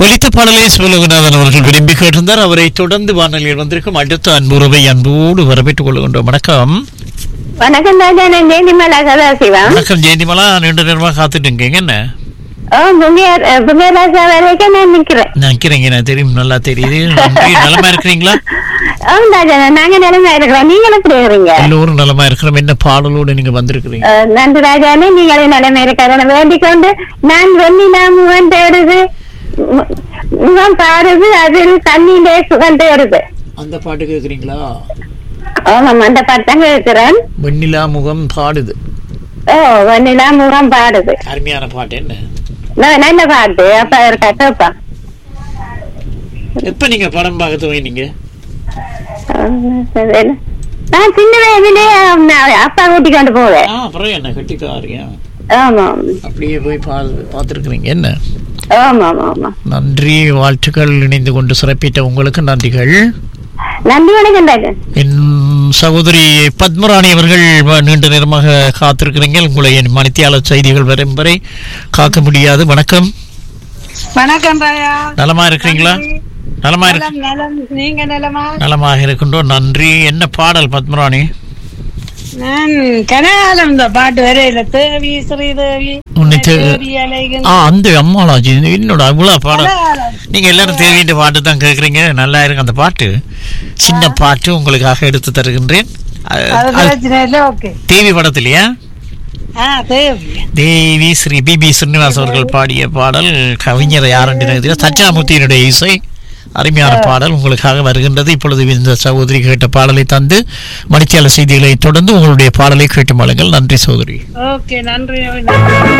ஒலித்த பாடலை சிவலோகநாதன் அவர்கள் விரும்பி கேட்டிருந்தார் அவரை தொடர்ந்து வானொலியில் வந்திருக்கும் அடுத்த அன்புறவை அன்போடு வரவேற்றுக் கொள்கின்றோம் வணக்கம் வணக்கம் ராஜா நான் ஜெயந்திமலா சதாசிவம் வணக்கம் ஜெயந்திமலா நீண்ட நேரமா காத்துட்டு இருக்கீங்க என்ன ஓ புங்கேர் புங்கேராஜா வரைக்கும் நான் நிக்கிறேன் நினைக்கிறீங்க எனக்கு தெரியும் நல்லா தெரியுது நன்றி நலமா இருக்கிறீங்களா ஓ ராஜா நாங்க நிலைமை இருக்கிறோம் நீங்களும் எப்படி இருக்கிறீங்க எல்லோரும் நலமா இருக்கிறோம் என்ன பாடலோடு நீங்க வந்திருக்கிறீங்க அஹ், நன்றி ராஜானே நீங்களும் நிலைமை இருக்கிற வேண்டிக் கொண்டு நான் வெண்ணிலா முகம் தேடுது மு- முகம் பாருது அதில் தண்ணியிலே சுகம் தேடுது அந்த பாட்டு கேக்குறீங்களா ஆமாம் அந்த பாட்டு தான் கேட்கிறேன் வெண்ணிலா முகம் பாடுது ஓ வெண்ணிலா முகம் பாடுது அருமையான பாட்டு என்ன ந- நல்ல பாட்டு அப்ப இருக்கா கேப்பா எப்ப நீங்க படம் பார்க்க துவங்கினீங்க நான் சின்ன வயதிலே அஹ், அப்பா கூட்டி கொண்டு போவேன் ஆ அப்புறம் என்ன கட்டிக்காரியா ஆமாம் அப்படியே போய் பா பார்த்துருக்குறீங்க என்ன ஆமாம் ஆமா நன்றி வாழ்த்துக்கள் இணைந்து கொண்டு சிறப்பித்த உங்களுக்கு நன்றிகள் நன்றி வணக்கம் ராஜா என் சகோதரி பத்மராணி அவர்கள் வ- நீண்ட நேரமாக காத்திருக்கிறீங்க உங்களை என் மணித்தியாளர் செய்திகள் வரும் வரை காக்க முடியாது வணக்கம் வணக்கம் ராயா நலமா இருக்கிறீங்களா நலமா இருக்கு நலம் நலம் நீங்க நலமா நலமாக இருக்கின்றோம் நன்றி என்ன பாடல் பத்மராணி நான் கனகாலம் இந்த பாட்டு வரையில தேவி ஸ்ரீதேவி உன்னை தே- தேவி அலைகள் ஆ அந்த அம்மாளாஜி என்னோட அவ்வளவு பாடல் கனகாலம். நீங்க எல்லாரும் தேவின்ற பாட்டு தான் கேக்குறீங்க நல்லா இருக்கு அந்த பாட்டு சின்ன பாட்டு உங்களுக்காக எடுத்து தருகின்றேன் அ- அது அது பிரச்சனை இல்ல ஓகே தேவி படத்திலையா ஆ தேவி தேவி ஸ்ரீ பிபி ஸ்ரீனிவாஸ் அவர்கள் பாடிய பாடல் கவிஞர் யாரென்று தட்சாமூர்த்தியினுடைய இசை அருமையான பாடல் உங்களுக்காக வருகின்றது இப்பொழுது இந்த சகோதரி கேட்ட பாடலை தந்து மணித்தியால செய்திகளை தொடர்ந்து உங்களுடைய பாடலை கேட்டு மாளுங்கள் நன்றி சகோதரி ஓகே நன்றி நன்றி